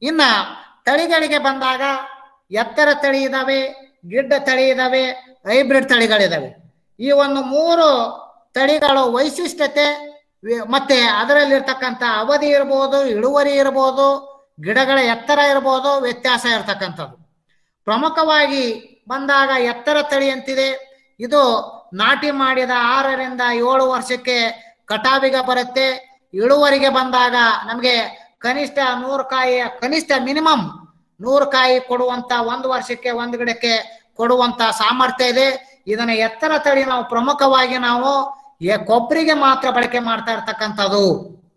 ಇನ್ನ ತಳಿಗಳಿಗೆ ಬಂದಾಗ ಎತ್ತರ ತಳಿ ಇದಾವೆ ಗಿಡ್ಡ ತಳಿ ಇದಾವೆ ಹೈಬ್ರಿಡ್ ತಳಿಗಳಿದಾವೆ ಈ ಒಂದು ಮೂರು ತಳಿಗಳು ವೈಶಿಷ್ಟ್ಯತೆ ವಿ- ಮತ್ತೆ ಅದರಲ್ಲಿರ್ತಕ್ಕಂಥ ಅವಧಿ ಇರ್ಬೋದು ಇಳುವರಿ ಇರ್ಬೋದು ಗಿಡಗಳ ಎತ್ತರ ಇರ್ಬೋದು ವ್ಯತ್ಯಾಸ ಇರ್ತಕ್ಕಂಥದ್ದು ಪ್ರಮುಖವಾಗಿ ಬಂದಾಗ ಎತ್ತರ ತಳಿ ಅಂತಿದೆ ಇದು ನಾಟಿ ಮಾಡಿದ ಆರರಿಂದ ಏಳು ವರ್ಷಕ್ಕೆ ಕಟಾವಿಗೆ ಬರುತ್ತೆ ಇಳುವರಿಗೆ ಬಂದಾಗ ನಮಗೆ ಕನಿಷ್ಠ ನೂರು ಕಾಯಿಯ ಕನಿಷ್ಠ ಮಿನಿಮಮ್ ನೂರು ಕಾಯಿ ಕೊಡುವಂತ ಒಂದು ವರ್ಷಕ್ಕೆ ಒಂದು ಗಿಡಕ್ಕೆ ಕೊಡುವಂತ ಸಾಮರ್ಥ್ಯ ಇದೆ ಇದನ್ನ ಎತ್ತರ ತಳಿ ನಾವು ಪ್ರಮುಖವಾಗಿ ನಾವು ಎ- ಕೊಬ್ಬರಿಗೆ ಮಾತ್ರ ಬಳಕೆ ಮಾಡ್ತಾ ಇರ್ತಕ್ಕಂಥದ್ದು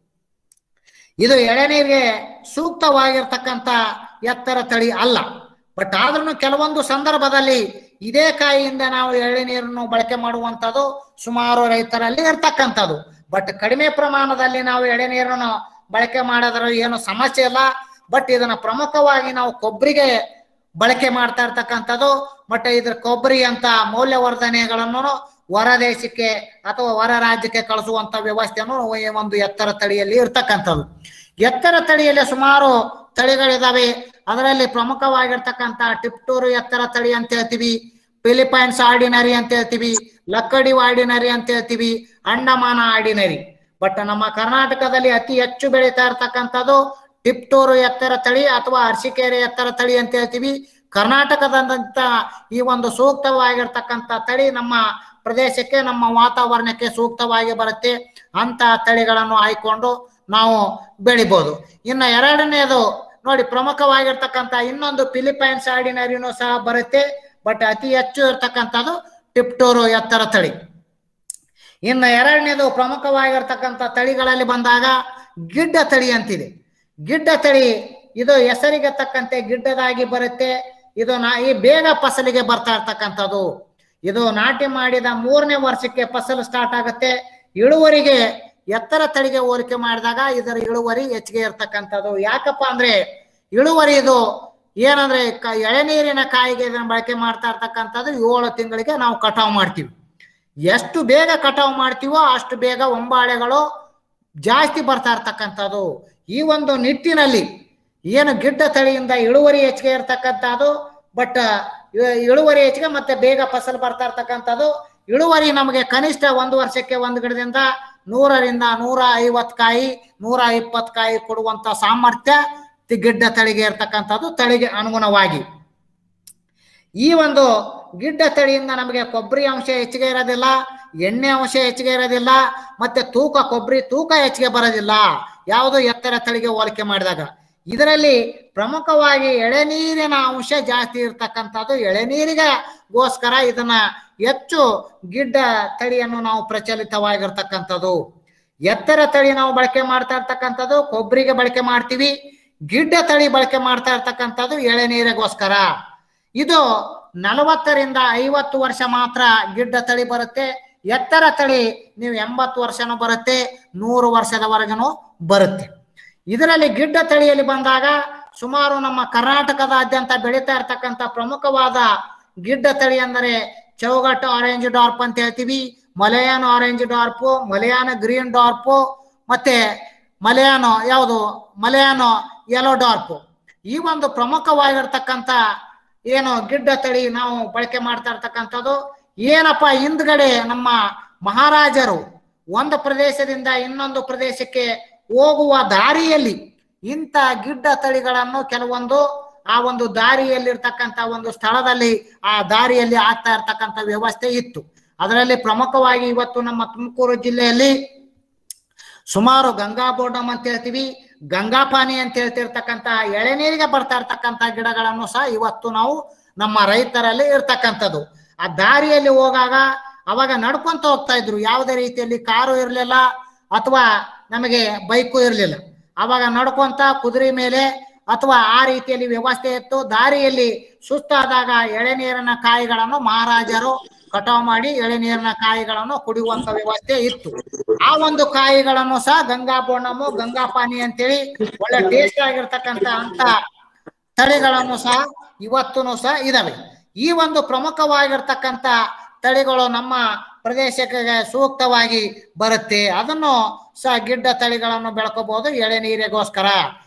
ಇದು ಎಳೆನೀರಿಗೆ ಸೂಕ್ತವಾಗಿರ್ತಕ್ಕಂಥ ಎತ್ತರ ತಳಿ ಅಲ್ಲ ಬಟ್ ಆದ್ರೂ ಕೆಲವೊಂದು ಸಂದರ್ಭದಲ್ಲಿ ಇದೇ ಕಾಯಿಯಿಂದ ನಾವು ಎಳೆನೀರನ್ನು ಬಳಕೆ ಮಾಡುವಂಥದ್ದು ಸುಮಾರು ರೈತರಲ್ಲಿ ಇರ್ತಕ್ಕಂಥದ್ದು ಬಟ್ ಕಡಿಮೆ ಪ್ರಮಾಣದಲ್ಲಿ ನಾವು ಎಳೆನೀರನ್ನು ಬಳಕೆ ಮಾಡಿದ್ರೆ ಏನು ಸಮಸ್ಯೆ ಇಲ್ಲ ಬಟ್ ಇದನ್ನ ಪ್ರಮುಖವಾಗಿ ನಾವು ಕೊಬ್ಬರಿಗೆ ಬಳಕೆ ಮಾಡ್ತಾ ಇರ್ತಕ್ಕಂಥದ್ದು ಬಟ್ ಇದ್ರ ಕೊಬ್ಬರಿ ಅಂತ ಮೌಲ್ಯವರ್ಧನೆಗಳನ್ನು ಹೊರ ದೇಶಕ್ಕೆ ಅಥವಾ ಹೊರ ರಾಜ್ಯಕ್ಕೆ ಕಳಿಸುವಂತ ವ್ಯವಸ್ಥೆಯನ್ನು ಈ ಒಂದು ಎತ್ತರ ತಳಿಯಲ್ಲಿ ಇರ್ತಕ್ಕಂಥದ್ದು ಎತ್ತರ ತಳಿಯಲ್ಲಿ ಸುಮಾರು ತಳಿಗಳಿದಾವೆ ಅದರಲ್ಲಿ ಪ್ರಮುಖವಾಗಿರ್ತಕ್ಕಂಥ ಟಿಪ್ಟೂರು ಎತ್ತರ ತಳಿ ಅಂತ ಹೇಳ್ತೀವಿ ಫಿಲಿಪೈನ್ಸ್ ಆರ್ಡಿನರಿ ಅಂತ ಹೇಳ್ತೀವಿ ಲಕ್ಕಡಿ ಆರ್ಡಿನರಿ ಅಂತ ಹೇಳ್ತೀವಿ ಅಂಡಮಾನ ಆರ್ಡಿನರಿ ಬಟ್ ನಮ್ಮ ಕರ್ನಾಟಕದಲ್ಲಿ ಅತಿ ಹೆಚ್ಚು ಬೆಳೀತಾ ಇರ್ತಕ್ಕಂಥದ್ದು ಟಿಪ್ಟೂರು ಎತ್ತರ ತಳಿ ಅಥವಾ ಅರಸಿಕೆರೆ ಎತ್ತರ ತಳಿ ಅಂತ ಹೇಳ್ತೀವಿ ಕರ್ನಾಟಕದಂತ ಈ ಒಂದು ಸೂಕ್ತವಾಗಿರ್ತಕ್ಕಂಥ ತಳಿ ನಮ್ಮ ಪ್ರದೇಶಕ್ಕೆ ನಮ್ಮ ವಾತಾವರಣಕ್ಕೆ ಸೂಕ್ತವಾಗಿ ಬರುತ್ತೆ ಅಂತ ತಳಿಗಳನ್ನು ಆಯ್ಕೊಂಡು ನಾವು ಬೆಳಿಬೋದು ಇನ್ನು ಎರಡನೇದು ನೋಡಿ ಪ್ರಮುಖವಾಗಿರ್ತಕ್ಕಂಥ ಇನ್ನೊಂದು ಫಿಲಿಪೈನ್ಸ್ ಆರ್ಡಿನರಿನೂ ಸಹ ಬರುತ್ತೆ ಬಟ್ ಅತಿ ಹೆಚ್ಚು ಇರ್ತಕ್ಕಂಥದ್ದು ಟಿಪ್ಟೂರು ಎತ್ತರ ತಳಿ ಇನ್ನು ಎರಡನೇದು ಪ್ರಮುಖವಾಗಿರ್ತಕ್ಕಂಥ ತಳಿಗಳಲ್ಲಿ ಬಂದಾಗ ಗಿಡ್ಡ ತಳಿ ಅಂತಿದೆ ಗಿಡ್ಡ ತಳಿ ಇದು ಹೆಸರಿಗೆ ತಕ್ಕಂತೆ ಗಿಡ್ಡದಾಗಿ ಬರುತ್ತೆ ಇದು ನಾ ಈ ಬೇಗ ಫಸಲಿಗೆ ಬರ್ತಾ ಇರ್ತಕ್ಕಂಥದ್ದು ಇದು ನಾಟಿ ಮಾಡಿದ ಮೂರನೇ ವರ್ಷಕ್ಕೆ ಫಸಲು ಸ್ಟಾರ್ಟ್ ಆಗುತ್ತೆ ಇಳುವರಿಗೆ ಎತ್ತರ ತಳಿಗೆ ಹೋಲಿಕೆ ಮಾಡಿದಾಗ ಇದರ ಇಳುವರಿ ಹೆಚ್ಚಿಗೆ ಇರ್ತಕ್ಕಂಥದ್ದು ಯಾಕಪ್ಪ ಅಂದ್ರೆ ಇಳುವರಿ ಇದು ಏನಂದ್ರೆ ಕ- ಎಳೆನೀರಿನ ಕಾಯಿಗೆ ಇದನ್ನ ಬಳಕೆ ಮಾಡ್ತಾ ಇರ್ತಕ್ಕಂಥದ್ದು ಏಳು ತಿಂಗಳಿಗೆ ನಾವು ಕಟಾವು ಮಾಡ್ತೀವಿ ಎಷ್ಟು ಬೇಗ ಕಟಾವು ಮಾಡ್ತೀವೋ ಅಷ್ಟು ಬೇಗ ಒಂಬಾಳೆಗಳು ಜಾಸ್ತಿ ಬರ್ತಾ ಇರ್ತಕ್ಕಂಥದ್ದು ಈ ಒಂದು ನಿಟ್ಟಿನಲ್ಲಿ ಏನು ಗಿಡ್ಡ ತಳಿಯಿಂದ ಇಳುವರಿ ಹೆಚ್ಚಿಗೆ ಇರ್ತಕ್ಕಂಥದ್ದು ಬಟ್ ಇಳುವರಿ ಹೆಚ್ಚಿಗೆ ಮತ್ತೆ ಬೇಗ ಫಸಲು ಬರ್ತಾ ಇರ್ತಕ್ಕಂಥದ್ದು ಇಳುವರಿ ನಮಗೆ ಕನಿಷ್ಠ ಒಂದು ವರ್ಷಕ್ಕೆ ಒಂದು ಗಿಡದಿಂದ ನೂರರಿಂದ ನೂರ ಐವತ್ತು ಕಾಯಿ ನೂರ ಇಪ್ಪತ್ತು ಕಾಯಿ ಕೊಡುವಂತ ಸಾಮರ್ಥ್ಯ ತಿ- ಗಿಡ್ಡ ತಳಿಗೆ ಇರ್ತಕ್ಕಂಥದ್ದು ತಳಿಗೆ ಅನುಗುಣವಾಗಿ ಈ ಒಂದು ಗಿಡ್ಡ ತಳಿಯಿಂದ ನಮಗೆ ಕೊಬ್ಬರಿ ಅಂಶ ಹೆಚ್ಚಿಗೆ ಇರೋದಿಲ್ಲ ಎಣ್ಣೆ ಅಂಶ ಹೆಚ್ಚಿಗೆ ಇರೋದಿಲ್ಲ ಮತ್ತೆ ತೂಕ ಕೊಬ್ಬರಿ ತೂಕ ಹೆಚ್ಚಿಗೆ ಬರೋದಿಲ್ಲ ಯಾವುದು ಎತ್ತರ ತಳಿಗೆ ಹೋಲಿಕೆ ಮಾಡಿದಾಗ ಇದರಲ್ಲಿ ಪ್ರಮುಖವಾಗಿ ಎಳೆನೀರಿನ ಅಂಶ ಜಾಸ್ತಿ ಇರ್ತಕ್ಕಂಥದ್ದು ಎಳೆನೀರಿಗೋಸ್ಕರ ಇದನ್ನ ಹೆಚ್ಚು ಗಿಡ್ಡ ತಳಿಯನ್ನು ನಾವು ಪ್ರಚಲಿತವಾಗಿರ್ತಕ್ಕಂಥದ್ದು ಎತ್ತರ ತಳಿ ನಾವು ಬಳಕೆ ಮಾಡ್ತಾ ಇರ್ತಕ್ಕಂಥದ್ದು ಕೊಬ್ಬರಿಗೆ ಬಳಕೆ ಮಾಡ್ತೀವಿ ಗಿಡ್ಡ ತಳಿ ಬಳಕೆ ಮಾಡ್ತಾ ಇರ್ತಕ್ಕಂಥದ್ದು ಎಳೆನೀರಿಗೋಸ್ಕರ ಇದು ನಲವತ್ತರಿಂದ ಐವತ್ತು ವರ್ಷ ಮಾತ್ರ ಗಿಡ್ಡ ತಳಿ ಬರುತ್ತೆ ಎತ್ತರ ತಳಿ ನೀವು ಎಂಬತ್ತು ವರ್ಷನೂ ಬರುತ್ತೆ ನೂರು ವರ್ಷದವರೆಗೂ ಬರುತ್ತೆ ಇದರಲ್ಲಿ ಗಿಡ್ಡ ತಳಿಯಲ್ಲಿ ಬಂದಾಗ ಸುಮಾರು ನಮ್ಮ ಕರ್ನಾಟಕದಾದ್ಯಂತ ಬೆಳೀತಾ ಇರ್ತಕ್ಕಂಥ ಪ್ರಮುಖವಾದ ಗಿಡ್ಡ ತಳಿ ಅಂದರೆ ಚೌಗಟ್ಟು ಆರೆಂಜ್ ಡಾರ್ಪ್ ಅಂತ ಹೇಳ್ತೀವಿ ಮಲಯಾನ್ ಆರೆಂಜ್ ಡಾರ್ಪು ಮಲಯಾನ ಗ್ರೀನ್ ಡಾರ್ಪು ಮತ್ತೆ ಮಲಯಾನೋ ಯಾವುದು ಮಲಯಾನೋ ಯೆಲ್ಲೋ ಡಾರ್ಪು ಈ ಒಂದು ಪ್ರಮುಖವಾಗಿರ್ತಕ್ಕಂಥ ಏನು ಗಿಡ್ಡ ತಳಿ ನಾವು ಬಳಕೆ ಮಾಡ್ತಾ ಇರ್ತಕ್ಕಂಥದ್ದು ಏನಪ್ಪ ಹಿಂದ್ಗಡೆ ನಮ್ಮ ಮಹಾರಾಜರು ಒಂದು ಪ್ರದೇಶದಿಂದ ಇನ್ನೊಂದು ಪ್ರದೇಶಕ್ಕೆ ಹೋಗುವ ದಾರಿಯಲ್ಲಿ ಇಂಥ ಗಿಡ್ಡ ತಳಿಗಳನ್ನು ಕೆಲವೊಂದು ಆ ಒಂದು ದಾರಿಯಲ್ಲಿರ್ತಕ್ಕಂಥ ಒಂದು ಸ್ಥಳದಲ್ಲಿ ಆ ದಾರಿಯಲ್ಲಿ ಆಗ್ತಾ ಇರ್ತಕ್ಕಂಥ ವ್ಯವಸ್ಥೆ ಇತ್ತು ಅದರಲ್ಲಿ ಪ್ರಮುಖವಾಗಿ ಇವತ್ತು ನಮ್ಮ ತುಮಕೂರು ಜಿಲ್ಲೆಯಲ್ಲಿ ಸುಮಾರು ಗಂಗಾ ಬೋರ್ಡಮ್ ಅಂತ ಹೇಳ್ತೀವಿ ಗಂಗಾಪಾನಿ ಅಂತ ಹೇಳ್ತಿರ್ತಕ್ಕಂಥ ಎಳೆನೀರಿಗೆ ಬರ್ತಾ ಇರ್ತಕ್ಕಂಥ ಗಿಡಗಳನ್ನು ಸಹ ಇವತ್ತು ನಾವು ನಮ್ಮ ರೈತರಲ್ಲಿ ಇರ್ತಕ್ಕಂಥದ್ದು ಆ ದಾರಿಯಲ್ಲಿ ಹೋಗಾಗ ಅವಾಗ ನಡ್ಕೊಂತ ಹೋಗ್ತಾ ಇದ್ರು ಯಾವುದೇ ರೀತಿಯಲ್ಲಿ ಕಾರು ಇರಲಿಲ್ಲ ಅಥವಾ ನಮಗೆ ಬೈಕು ಇರಲಿಲ್ಲ ಅವಾಗ ನಡ್ಕೊಂತ ಕುದುರೆ ಮೇಲೆ ಅಥವಾ ಆ ರೀತಿಯಲ್ಲಿ ವ್ಯವಸ್ಥೆ ಇತ್ತು ದಾರಿಯಲ್ಲಿ ಸುಸ್ತಾದಾಗ ಎಳೆನೀರಿನ ಕಾಯಿಗಳನ್ನು ಮಹಾರಾಜರು ಕಟಾವು ಮಾಡಿ ಎಳೆನೀರಿನ ಕಾಯಿಗಳನ್ನು ಕುಡಿಯುವಂತ ವ್ಯವಸ್ಥೆ ಇತ್ತು ಆ ಒಂದು ಕಾಯಿಗಳನ್ನು ಸಹ ಗಂಗಾ ಬೋಣಮು ಗಂಗಾ ಪಾನಿ ಅಂತೇಳಿ ಒಳ್ಳೆ ಟೇಸ್ಟ್ ಆಗಿರ್ತಕ್ಕಂತ ಅಂತ ತಳಿಗಳನ್ನು ಸಹ ಇವತ್ತೂ ಸಹ ಇದಾವೆ ಈ ಒಂದು ಪ್ರಮುಖವಾಗಿರ್ತಕ್ಕಂಥ ತಳಿಗಳು ನಮ್ಮ ಪ್ರದೇಶಕ್ಕೆ ಸೂಕ್ತವಾಗಿ ಬರುತ್ತೆ ಅದನ್ನು ಸಹ ಗಿಡ್ಡ ತಳಿಗಳನ್ನು ಬೆಳ್ಕೋಬಹುದು ಎಳೆನೀರಿಗೋಸ್ಕರ